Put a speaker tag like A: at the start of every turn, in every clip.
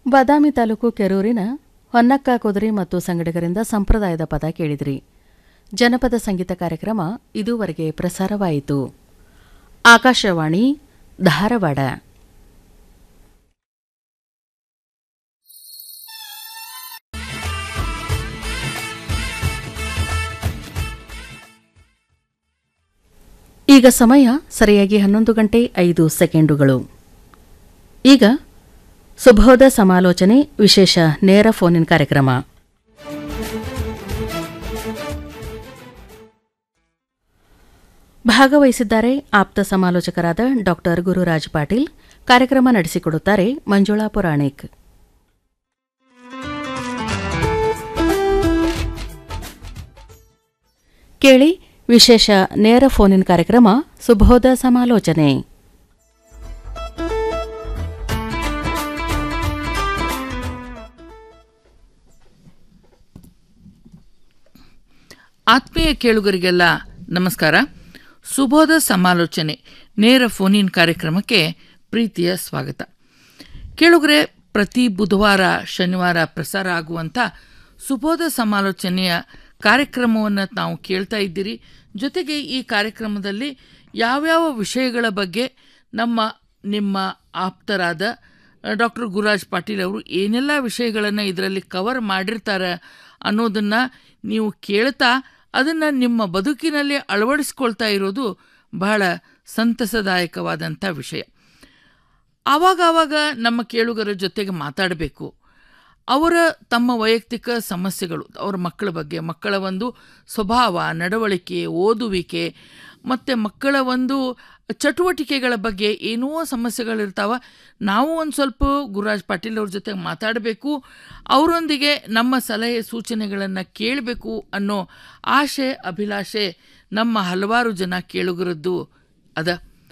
A: ಬಾದಾಮಿ ತಾಲೂಕು ಕೆರೂರಿನ ಹೊನ್ನಕ್ಕ ಕುದುರೆ ಮತ್ತು ಸಂಗಡಿಗರಿಂದ ಸಂಪ್ರದಾಯದ ಪದ ಕೇಳಿದ್ರಿ ಜನಪದ ಸಂಗೀತ ಕಾರ್ಯಕ್ರಮ ಇದುವರೆಗೆ ಪ್ರಸಾರವಾಯಿತು ಆಕಾಶವಾಣಿ ಧಾರವಾಡ ಈಗ ಸಮಯ ಸರಿಯಾಗಿ ಹನ್ನೊಂದು ಗಂಟೆ ಐದು ಸೆಕೆಂಡುಗಳು ಈಗ ಸುಬೋಧ ಸಮಾಲೋಚನೆ ವಿಶೇಷ ನೇರ ಫೋನಿನ್ ಕಾರ್ಯಕ್ರಮ ಭಾಗವಹಿಸಿದ್ದಾರೆ ಆಪ್ತ ಸಮಾಲೋಚಕರಾದ ಡಾಕ್ಟರ್ ಗುರುರಾಜ್ ಪಾಟೀಲ್ ಕಾರ್ಯಕ್ರಮ ನಡೆಸಿಕೊಡುತ್ತಾರೆ ಮಂಜುಳಾ ಪುರಾಣಿಕ್ ಕೇಳಿ ವಿಶೇಷ ನೇರ ಫೋನಿನ್ ಕಾರ್ಯಕ್ರಮ ಸುಬೋಧ ಸಮಾಲೋಚನೆ
B: ಆತ್ಮೀಯ ಕೇಳುಗರಿಗೆಲ್ಲ ನಮಸ್ಕಾರ ಸುಬೋಧ ಸಮಾಲೋಚನೆ ನೇರ ಫೋನಿನ್ ಕಾರ್ಯಕ್ರಮಕ್ಕೆ ಪ್ರೀತಿಯ ಸ್ವಾಗತ ಕೇಳುಗರೆ ಪ್ರತಿ ಬುಧವಾರ ಶನಿವಾರ ಪ್ರಸಾರ ಆಗುವಂಥ ಸುಬೋಧ ಸಮಾಲೋಚನೆಯ ಕಾರ್ಯಕ್ರಮವನ್ನು ತಾವು ಕೇಳ್ತಾ ಇದ್ದೀರಿ ಜೊತೆಗೆ ಈ ಕಾರ್ಯಕ್ರಮದಲ್ಲಿ ಯಾವ್ಯಾವ ವಿಷಯಗಳ ಬಗ್ಗೆ ನಮ್ಮ ನಿಮ್ಮ ಆಪ್ತರಾದ ಡಾಕ್ಟರ್ ಗುರುರಾಜ್ ಪಾಟೀಲ್ ಅವರು ಏನೆಲ್ಲ ವಿಷಯಗಳನ್ನು ಇದರಲ್ಲಿ ಕವರ್ ಮಾಡಿರ್ತಾರೆ ಅನ್ನೋದನ್ನು ನೀವು ಕೇಳ್ತಾ ಅದನ್ನು ನಿಮ್ಮ ಬದುಕಿನಲ್ಲಿ ಅಳವಡಿಸ್ಕೊಳ್ತಾ ಇರೋದು ಬಹಳ ಸಂತಸದಾಯಕವಾದಂಥ ವಿಷಯ ಆವಾಗ ಆವಾಗ ನಮ್ಮ ಕೇಳುಗರ ಜೊತೆಗೆ ಮಾತಾಡಬೇಕು ಅವರ ತಮ್ಮ ವೈಯಕ್ತಿಕ ಸಮಸ್ಯೆಗಳು ಅವರ ಮಕ್ಕಳ ಬಗ್ಗೆ ಮಕ್ಕಳ ಒಂದು ಸ್ವಭಾವ ನಡವಳಿಕೆ ಓದುವಿಕೆ ಮತ್ತು ಮಕ್ಕಳ ಒಂದು ಚಟುವಟಿಕೆಗಳ ಬಗ್ಗೆ ಏನೋ ಸಮಸ್ಯೆಗಳಿರ್ತಾವ ನಾವು ಒಂದು ಸ್ವಲ್ಪ ಗುರುರಾಜ್ ಪಾಟೀಲ್ ಅವ್ರ ಜೊತೆ ಮಾತಾಡಬೇಕು ಅವರೊಂದಿಗೆ ನಮ್ಮ ಸಲಹೆ ಸೂಚನೆಗಳನ್ನು ಕೇಳಬೇಕು ಅನ್ನೋ ಆಶೆ ಅಭಿಲಾಷೆ ನಮ್ಮ ಹಲವಾರು ಜನ ಕೇಳುಗರದ್ದು ಅದ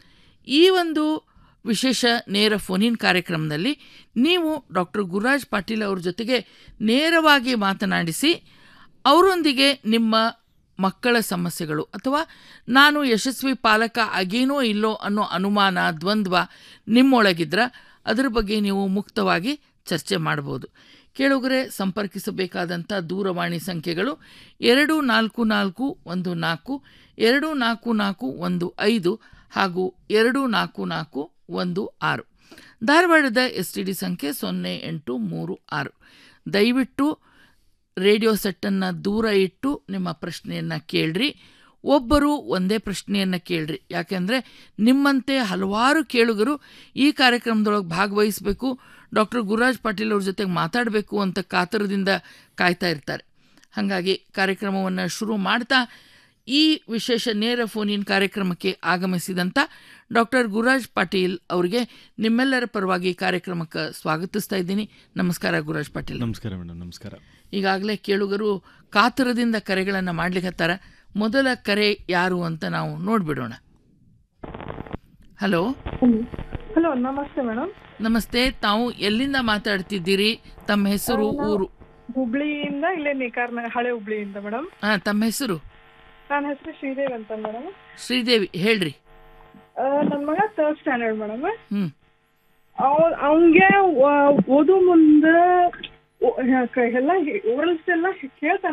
B: ಈ ಒಂದು ವಿಶೇಷ ನೇರ ಫೋನಿನ್ ಕಾರ್ಯಕ್ರಮದಲ್ಲಿ ನೀವು ಡಾಕ್ಟರ್ ಗುರುರಾಜ್ ಪಾಟೀಲ್ ಅವ್ರ ಜೊತೆಗೆ ನೇರವಾಗಿ ಮಾತನಾಡಿಸಿ ಅವರೊಂದಿಗೆ ನಿಮ್ಮ ಮಕ್ಕಳ ಸಮಸ್ಯೆಗಳು ಅಥವಾ ನಾನು ಯಶಸ್ವಿ ಪಾಲಕ ಆಗೇನೋ ಇಲ್ಲೋ ಅನ್ನೋ ಅನುಮಾನ ದ್ವಂದ್ವ ನಿಮ್ಮೊಳಗಿದ್ರೆ ಅದರ ಬಗ್ಗೆ ನೀವು ಮುಕ್ತವಾಗಿ ಚರ್ಚೆ ಮಾಡ್ಬೋದು ಕೇಳುಗರೆ ಸಂಪರ್ಕಿಸಬೇಕಾದಂಥ ದೂರವಾಣಿ ಸಂಖ್ಯೆಗಳು ಎರಡು ನಾಲ್ಕು ನಾಲ್ಕು ಒಂದು ನಾಲ್ಕು ಎರಡು ನಾಲ್ಕು ನಾಲ್ಕು ಒಂದು ಐದು ಹಾಗೂ ಎರಡು ನಾಲ್ಕು ನಾಲ್ಕು ಒಂದು ಆರು ಧಾರವಾಡದ ಎಸ್ ಟಿ ಡಿ ಸಂಖ್ಯೆ ಸೊನ್ನೆ ಎಂಟು ಮೂರು ಆರು ದಯವಿಟ್ಟು ರೇಡಿಯೋ ಸೆಟ್ಟನ್ನು ದೂರ ಇಟ್ಟು ನಿಮ್ಮ ಪ್ರಶ್ನೆಯನ್ನು ಕೇಳ್ರಿ ಒಬ್ಬರು ಒಂದೇ ಪ್ರಶ್ನೆಯನ್ನು ಕೇಳ್ರಿ ಯಾಕೆಂದರೆ ನಿಮ್ಮಂತೆ ಹಲವಾರು ಕೇಳುಗರು ಈ ಕಾರ್ಯಕ್ರಮದೊಳಗೆ ಭಾಗವಹಿಸಬೇಕು ಡಾಕ್ಟರ್ ಗುರುರಾಜ್ ಪಾಟೀಲ್ ಅವ್ರ ಜೊತೆಗೆ ಮಾತಾಡಬೇಕು ಅಂತ ಕಾತರದಿಂದ ಕಾಯ್ತಾ ಇರ್ತಾರೆ ಹಾಗಾಗಿ ಕಾರ್ಯಕ್ರಮವನ್ನು ಶುರು ಮಾಡ್ತಾ ಈ ವಿಶೇಷ ನೇರ ಫೋನಿನ್ ಕಾರ್ಯಕ್ರಮಕ್ಕೆ ಆಗಮಿಸಿದಂಥ ಡಾಕ್ಟರ್ ಗುರುರಾಜ್ ಪಾಟೀಲ್ ಅವರಿಗೆ ನಿಮ್ಮೆಲ್ಲರ ಪರವಾಗಿ ಕಾರ್ಯಕ್ರಮಕ್ಕೆ ಸ್ವಾಗತಿಸ್ತಾ ಇದ್ದೀನಿ ನಮಸ್ಕಾರ ಗುರುರಾಜ್ ಪಾಟೀಲ್
C: ನಮಸ್ಕಾರ ಮೇಡಮ್ ನಮಸ್ಕಾರ
B: ಈಗಾಗಲೇ ಕೇಳುಗರು ಕಾತರದಿಂದ ಕರೆಗಳನ್ನು ಮಾಡ್ಲಿಕ್ಕತ್ತಾರ ಮೊದಲ ಕರೆ ಯಾರು ಅಂತ ನಾವು ನೋಡ್ಬಿಡೋಣ ಹಲೋ
D: ಹಲೋ ನಮಸ್ತೆ ಮೇಡಮ್
B: ನಮಸ್ತೆ ತಾವು ಎಲ್ಲಿಂದ ಮಾತಾಡ್ತಿದ್ದೀರಿ ತಮ್ಮ ಹೆಸರು ಊರು
D: ಹುಬ್ಳಿಯಿಂದ ಇಲ್ಲೇ ನೇಕಾರ್ನ ಹಳೆ ಹುಬ್ಳಿಯಿಂದ ಮೇಡಮ್
B: ಹಾಂ ತಮ್ಮ ಹೆಸರು
D: ನನ್ನ ಹೆಸರು ಶ್ರೀದೇವ್ ಅಂತ ಮೇಡಮ್
B: ಶ್ರೀದೇವಿ ಹೇಳ್ರಿ
D: ನನ್ನ ಮಗ ಥರ್ಡ್ ಸ್ಟ್ಯಾಂಡರ್ಡ್ ಮೇಡಮ್
B: ಹ್ಞೂ
D: ಅವ ಅವಂಗೆ ಓದು ಮುಂದೆ ಎಲ್ಲ ಓರಲ್ಸ್ ಎಲ್ಲ ಕೇಳ್ತಾನೆ